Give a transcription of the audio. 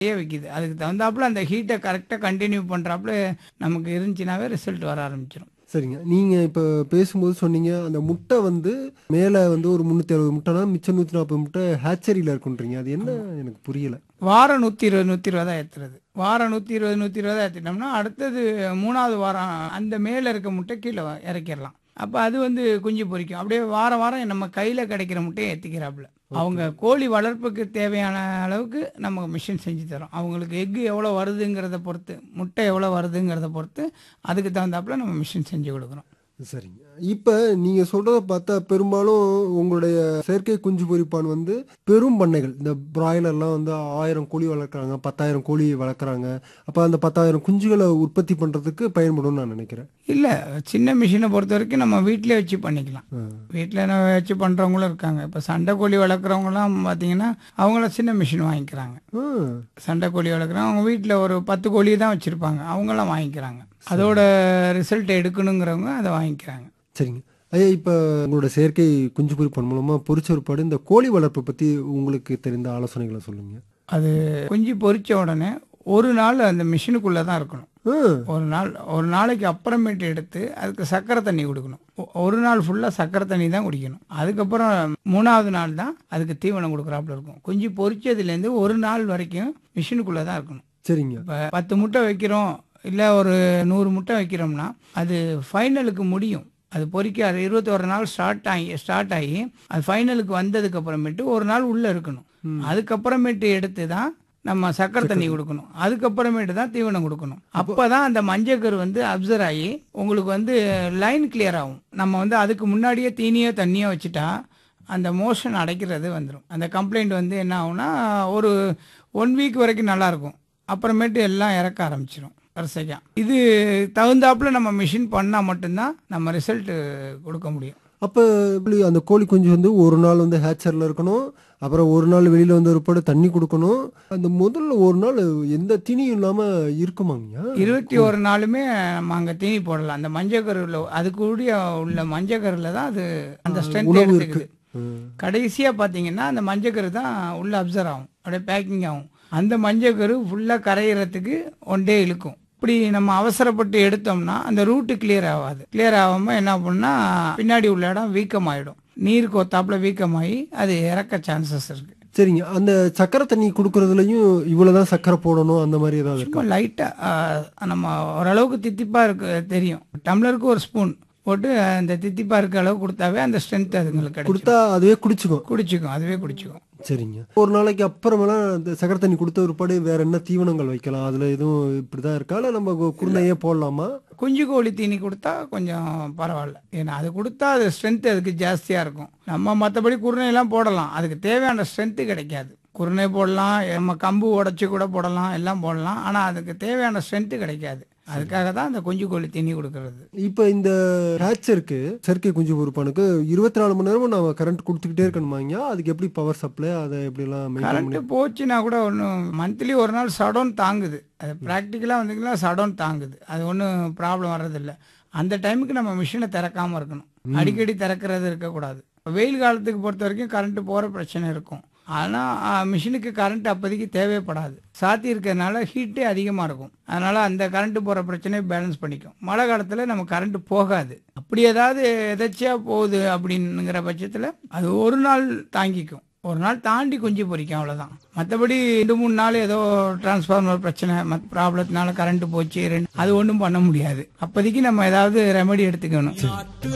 ஏ வைக்குது அதுக்கு தகுந்தாப்புல அந்த ஹீட்டை கரெக்டாக கண்டினியூ பண்ணுறாப்புல நமக்கு இருந்துச்சுனாவே ரிசல்ட் வர ஆரம்பிச்சிடும் சரிங்க நீங்க இப்ப பேசும்போது சொன்னீங்க அந்த முட்டை வந்து மேல வந்து ஒரு முன்னூத்தி அறுபது முட்டைனா மிச்சம் நூத்தி நாற்பது முட்டை ஹேச்சரியில இருக்குன்றீங்க அது என்ன எனக்கு புரியல வாரம் நூற்றி இருபது நூற்றி இருபதா ஏற்றுறது வாரம் நூற்றி இருபது நூற்றி இருபதா ஏற்றிட்டோம்னா அடுத்தது மூணாவது வாரம் அந்த மேலே இருக்க முட்டை கீழே வ- இறக்கிடலாம் அப்போ அது வந்து குஞ்சு பொரிக்கும் அப்படியே வாரம் வாரம் நம்ம கையில் கிடைக்கிற முட்டையை ஏற்றிக்கிறாப்புல அவங்க கோழி வளர்ப்புக்கு தேவையான அளவுக்கு நம்ம மிஷின் செஞ்சு தரோம் அவங்களுக்கு எக்கு எவ்வளோ வருதுங்கிறத பொறுத்து முட்டை எவ்வளோ வருதுங்கிறத பொறுத்து அதுக்கு தகுந்தாப்புல நம்ம மிஷின் செஞ்சு கொடுக்குறோம் சரிங்க இப்ப நீங்க சொல்றத பார்த்தா பெரும்பாலும் உங்களுடைய செயற்கை குஞ்சு பொரிப்பான் வந்து பெரும் பண்ணைகள் இந்த பிராய்லர்லாம் வந்து ஆயிரம் கோழி வளர்க்குறாங்க பத்தாயிரம் கோழி வளர்க்குறாங்க அப்ப அந்த பத்தாயிரம் குஞ்சுகளை உற்பத்தி பண்றதுக்கு பயன்படும் நான் நினைக்கிறேன் இல்லை சின்ன மிஷினை பொறுத்த வரைக்கும் நம்ம வீட்டிலே வச்சு பண்ணிக்கலாம் ஆ. வீட்டில் வச்சு பண்ணுறவங்களும் இருக்காங்க இப்போ சண்டை கோழி வளர்க்குறவங்கலாம் பார்த்தீங்கன்னா அவங்கள சின்ன மிஷின் வாங்கிக்கிறாங்க ஆ, சண்டை கோழி வளர்க்குறவங்க அவங்க வீட்டில் ஒரு பத்து கோழி தான் வச்சுருப்பாங்க அவங்களாம் வாங்கிக்கிறாங்க அதோட ரிசல்ட் எடுக்கணுங்கிறவங்க அதை வாங்கிக்கிறாங்க சரிங்க ஐயா இப்ப உங்களோட செயற்கை குஞ்சு பொரிப்பான் மூலமா பொரிச்ச ஒருபாடு இந்த கோழி வளர்ப்பை பத்தி உங்களுக்கு தெரிந்த ஆலோசனைகளை சொல்லுங்க அது குஞ்சு பொரிச்ச உடனே ஒரு நாள் அந்த மிஷினுக்குள்ளே தான் இருக்கணும் ஆ, ஒரு நாள் ஒரு நாளைக்கு அப்புறமேட்டு எடுத்து அதுக்கு சக்கரை தண்ணி கொடுக்கணும் ஒ- ஒரு நாள் ஃபுல்லாக சக்கரை தண்ணி தான் குடிக்கணும் அதுக்கப்புறம் மூணாவது நாள் தான் அதுக்கு தீவனம் கொடுக்குறாப்புல இருக்கும் குஞ்சு பொரிச்சதுலேருந்து ஒரு நாள் வரைக்கும் மிஷினுக்குள்ளே தான் இருக்கணும் சரிங்க இப்போ பத்து முட்டை வைக்கிறோம் இல்லை ஒரு நூறு முட்டை வைக்கிறோம்னா அது ஃபைனலுக்கு முடியும் அது பொறிக்க அது இருபத்தோரு நாள் ஸ்டார்ட் ஆகி ஸ்டார்ட் ஆகி அது ஃபைனலுக்கு வந்ததுக்கு அப்புறமேட்டு ஒரு நாள் உள்ளே இருக்கணும் அதுக்கப்புறமேட்டு எடுத்து தான் நம்ம சக்கரை தண்ணி கொடுக்கணும் அதுக்கப்புறமேட்டு தான் தீவனம் கொடுக்கணும் அப்போ தான் அந்த மஞ்சக்கரு வந்து அப்சர்வ் ஆகி உங்களுக்கு வந்து லைன் கிளியர் ஆகும் நம்ம வந்து அதுக்கு முன்னாடியே தீனியோ தண்ணியோ வச்சுட்டா அந்த மோஷன் அடைக்கிறது வந்துடும் அந்த கம்ப்ளைண்ட் வந்து என்ன ஆகும்னா ஒரு ஒன் வீக் வரைக்கும் நல்லா இருக்கும் அப்புறமேட்டு எல்லாம் இறக்க ஆரம்பிச்சிடும் வரிசைக்கா இது தகுந்தாப்புல நம்ம மிஷின் பண்ணால் மட்டும்தான் நம்ம ரிசல்ட் கொடுக்க முடியும் அப்ப இப்படி அந்த கோழி குஞ்சு வந்து ஒரு நாள் வந்து ஹேச்சர்ல இருக்கணும் அப்புறம் ஒரு நாள் வெளியில வந்து ஒருபாடு தண்ணி கொடுக்கணும் அந்த முதல்ல ஒரு நாள் எந்த தீனியும் இல்லாம இருக்குமாங்கய்யா இருபத்தி ஒரு நாளுமே நம்ம அங்கே தீனி போடலாம் அந்த மஞ்சக்கருவில் அது கூடிய உள்ள மஞ்சக்கருவில் தான் அது அந்த ஸ்ட்ரென்த் உணவு எடுத்துக்குது ம். கடைசியாக பார்த்தீங்கன்னா அந்த மஞ்சக்கரு தான் உள்ள அப்சர்வ் ஆகும் அப்படியே பேக்கிங் ஆகும் அந்த மஞ்சக்கரு ஃபுல்லாக கரையிறதுக்கு ஒன் டே இழுக்கும் இப்படி நம்ம அவசரப்பட்டு எடுத்தோம்னா அந்த ரூட்டு கிளியர் ஆகாது கிளியர் ஆகாமல் என்ன பண்ணா பின்னாடி உள்ள இடம் வீக்கமாயிடும் நீர் கொத்தாப்புல வீக்கமாகி அது இறக்க சான்சஸ் இருக்கு சரிங்க அந்த சக்கரை தண்ணி கொடுக்கறதுலயும் இவ்வளவுதான் சக்கரை போடணும் அந்த மாதிரி ஏதாவது இருக்கா சும்மா லைட்டாக நம்ம ஓரளவுக்கு தித்திப்பாக இருக்கு தெரியும் டம்ளருக்கு ஒரு ஸ்பூன் போட்டு அந்த தித்திப்பாக இருக்க அளவு கொடுத்தாவே அந்த ஸ்ட்ரென்த் அதுங்களுக்கு கிடைக்கும் கொடுத்தா அதுவே குடிச்சுக்கும் குடிச்சுக்கும் அதுவே குடிச்சுக்கும் சரிங்க ஒரு நாளைக்கு அப்புறமெல்லாம் அந்த சக்கரை தண்ணி கொடுத்த ஒருபாடு வேற என்ன தீவனங்கள் வைக்கலாம் அதுல எதுவும் இப்படிதான் இருக்கா இல்ல நம்ம கு- குருணையே போடலாமா குஞ்சு கோழி தீனி கொடுத்தா கொஞ்சம் பரவாயில்ல ஏன்னா அது கொடுத்தா அது ஸ்ட்ரென்த் அதுக்கு ஜாஸ்தியாக இருக்கும் நம்ம மற்றபடி குருணையெல்லாம் போடலாம் அதுக்கு தேவையான ஸ்ட்ரென்த்து கிடைக்காது குருணை போடலாம் நம்ம கம்பு உடச்சி கூட போடலாம் எல்லாம் போடலாம் ஆனால் அதுக்கு தேவையான ஸ்ட்ரென்த்து கிடைக்காது அதுக்காக தான் அந்த குஞ்சு கோழி தீனி கொடுக்கறது இப்ப இந்த ஹேச்சருக்கு செயற்கை குஞ்சு பொறுப்பானுக்கு இருபத்தி நாலு மணி நேரமும் நம்ம கரண்ட் கொடுத்துக்கிட்டே இருக்கணுமாங்க அதுக்கு எப்படி பவர் சப்ளை அதை எப்படி எல்லாம் maintain பண்ணி- கரண்ட் போச்சுன்னா கூட ஒன்றும் மந்த்லி ஒரு நாள் சடவுன் தாங்குது அது ப்ராக்டிக்கலாக வந்தீங்கன்னா சடவுன் தாங்குது அது ஒன்றும் ப்ராப்ளம் வர்றதில்ல அந்த டைமுக்கு நம்ம மிஷினை திறக்காம இருக்கணும் அடிக்கடி திறக்கிறது இருக்கக்கூடாது வெயில் காலத்துக்கு பொறுத்த வரைக்கும் கரண்ட் போகிற பிரச்சனை இருக்கும் ஆனால் மிஷினுக்கு கரண்ட் அப்போதைக்கு தேவைப்படாது சாத்தி இருக்கிறதுனால ஹீட்டே அதிகமாக இருக்கும் அதனால் அந்த கரண்ட் போகிற பிரச்சனையை பேலன்ஸ் பண்ணிக்கும் மழை காலத்தில் நம்ம கரண்ட் போகாது அப்படி ஏதாவது எதாச்சியாக போகுது அப்படிங்கிற பட்சத்தில் அது ஒரு நாள் தாங்கிக்கும் ஒரு நாள் தாண்டி குஞ்சு பொரிக்கும் அவ்வளோதான் மற்றபடி ரெண்டு மூணு நாள் ஏதோ டிரான்ஸ்ஃபார்மர் பிரச்சனை மற்ற ப்ராப்ளத்தினால கரண்ட் போச்சு ரெண்டு அது ஒன்றும் பண்ண முடியாது அப்போதைக்கு நம்ம ஏதாவது ரெமெடி எடுத்துக்கணும்